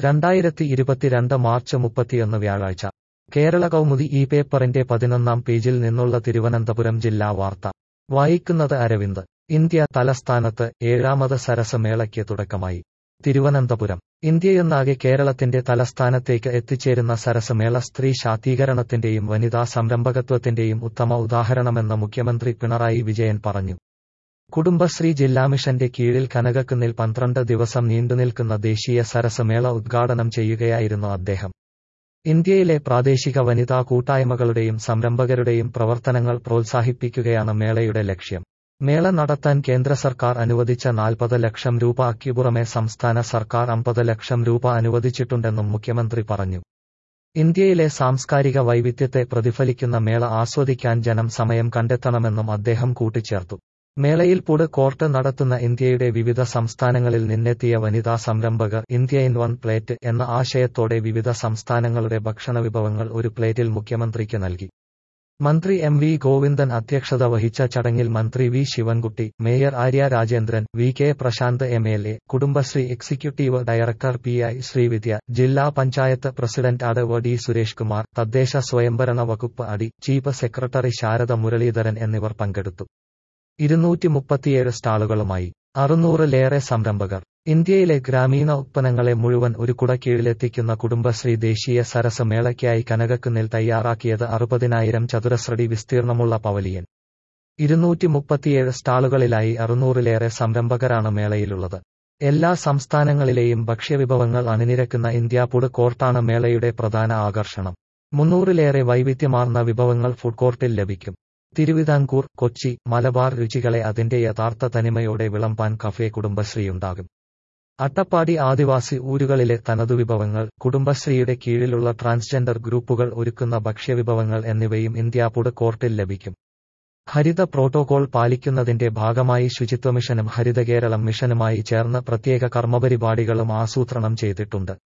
രണ്ടായിരത്തി ഇരുപത്തിരണ്ട് മാർച്ച് മുപ്പത്തിയൊന്ന് വ്യാഴാഴ്ച കേരള കൗമുദി ഈ പേപ്പറിന്റെ പതിനൊന്നാം പേജിൽ നിന്നുള്ള തിരുവനന്തപുരം ജില്ലാ വാർത്ത വായിക്കുന്നത് അരവിന്ദ് ഇന്ത്യ തലസ്ഥാനത്ത് ഏഴാമത് സരസമേളയ്ക്ക് തുടക്കമായി തിരുവനന്തപുരം ഇന്ത്യയൊന്നാകെ കേരളത്തിന്റെ തലസ്ഥാനത്തേക്ക് എത്തിച്ചേരുന്ന സരസമേള സ്ത്രീ ശാക്തീകരണത്തിന്റെയും വനിതാ സംരംഭകത്വത്തിന്റെയും ഉത്തമ ഉദാഹരണമെന്ന് മുഖ്യമന്ത്രി പിണറായി വിജയൻ പറഞ്ഞു കുടുംബശ്രീ ജില്ലാ മിഷന്റെ കീഴിൽ കനകക്കുന്നിൽ പന്ത്രണ്ട് ദിവസം നീണ്ടുനിൽക്കുന്ന ദേശീയ സരസമേള ഉദ്ഘാടനം ചെയ്യുകയായിരുന്നു അദ്ദേഹം ഇന്ത്യയിലെ പ്രാദേശിക വനിതാ കൂട്ടായ്മകളുടെയും സംരംഭകരുടെയും പ്രവർത്തനങ്ങൾ പ്രോത്സാഹിപ്പിക്കുകയാണ് മേളയുടെ ലക്ഷ്യം മേള നടത്താൻ കേന്ദ്ര സർക്കാർ അനുവദിച്ച നാൽപ്പത് ലക്ഷം രൂപ അക്കിപുറമെ സംസ്ഥാന സർക്കാർ അമ്പത് ലക്ഷം രൂപ അനുവദിച്ചിട്ടുണ്ടെന്നും മുഖ്യമന്ത്രി പറഞ്ഞു ഇന്ത്യയിലെ സാംസ്കാരിക വൈവിധ്യത്തെ പ്രതിഫലിക്കുന്ന മേള ആസ്വദിക്കാൻ ജനം സമയം കണ്ടെത്തണമെന്നും അദ്ദേഹം കൂട്ടിച്ചേർത്തു മേളയിൽ ഫുഡ് കോർട്ട് നടത്തുന്ന ഇന്ത്യയുടെ വിവിധ സംസ്ഥാനങ്ങളിൽ നിന്നെത്തിയ വനിതാ സംരംഭകർ ഇന്ത്യ ഇൻ വൺ പ്ലേറ്റ് എന്ന ആശയത്തോടെ വിവിധ സംസ്ഥാനങ്ങളുടെ ഭക്ഷണ വിഭവങ്ങൾ ഒരു പ്ലേറ്റിൽ മുഖ്യമന്ത്രിക്ക് നൽകി മന്ത്രി എം വി ഗോവിന്ദൻ അധ്യക്ഷത വഹിച്ച ചടങ്ങിൽ മന്ത്രി V Sivankutty mayor Arya Rajendran V K Prasanth M L A Kudumbashree executive director P I Sreevidya ജില്ലാ പഞ്ചായത്ത് പ്രസിഡന്റ് അടവ് ഡി സുരേഷ് കുമാർ തദ്ദേശ സ്വയംഭരണ വകുപ്പ് അടി ചീഫ് സെക്രട്ടറി ശാരദ മുരളീധരൻ എന്നിവർ പങ്കെടുത്തു ഇരുന്നൂറ്റി മുപ്പത്തിയേഴ് സ്റ്റാളുകളുമായി അറുന്നൂറിലേറെ സംരംഭകർ ഇന്ത്യയിലെ ഗ്രാമീണ ഉത്പന്നങ്ങളെ മുഴുവൻ ഒരു കുടക്കീഴിലെത്തിക്കുന്ന കുടുംബശ്രീ ദേശീയ സരസമേളയ്ക്കായി കനകക്കുന്നിൽ തയ്യാറാക്കിയത് അറുപതിനായിരം ചതുരശ്രടി വിസ്തീർണമുള്ള പവലിയൻ ഇരുന്നൂറ്റി മുപ്പത്തിയേഴ് സ്റ്റാളുകളിലായി അറുന്നൂറിലേറെ സംരംഭകരാണ് മേളയിലുള്ളത് എല്ലാ സംസ്ഥാനങ്ങളിലെയും ഭക്ഷ്യവിഭവങ്ങൾ അണിനിരക്കുന്ന ഇന്ത്യ ഫുഡ് കോർട്ടാണ് മേളയുടെ പ്രധാന ആകർഷണം മുന്നൂറിലേറെ വൈവിധ്യമാർന്ന വിഭവങ്ങൾ ഫുഡ് കോർട്ടിൽ ലഭിക്കും തിരുവിതാംകൂർ കൊച്ചി മലബാർ രുചികളെ അതിന്റെ യഥാർത്ഥ തനിമയോടെ വിളമ്പാൻ കഫേ കുടുംബശ്രീയുണ്ടാകും അട്ടപ്പാടി ആദിവാസി ഊരുകളിലെ തനതു വിഭവങ്ങൾ കുടുംബശ്രീയുടെ കീഴിലുള്ള ട്രാൻസ്ജെൻഡർ ഗ്രൂപ്പുകൾ ഒരുക്കുന്ന ഭക്ഷ്യവിഭവങ്ങൾ എന്നിവയും ഇന്ത്യ ഫുഡ് കോർട്ടിൽ ലഭിക്കും ഹരിത പ്രോട്ടോകോൾ പാലിക്കുന്നതിന്റെ ഭാഗമായി ശുചിത്വ മിഷനും ഹരിത കേരളം മിഷനുമായി ചേർന്ന് പ്രത്യേക കർമ്മപരിപാടികളും ആസൂത്രണം ചെയ്തിട്ടുണ്ട്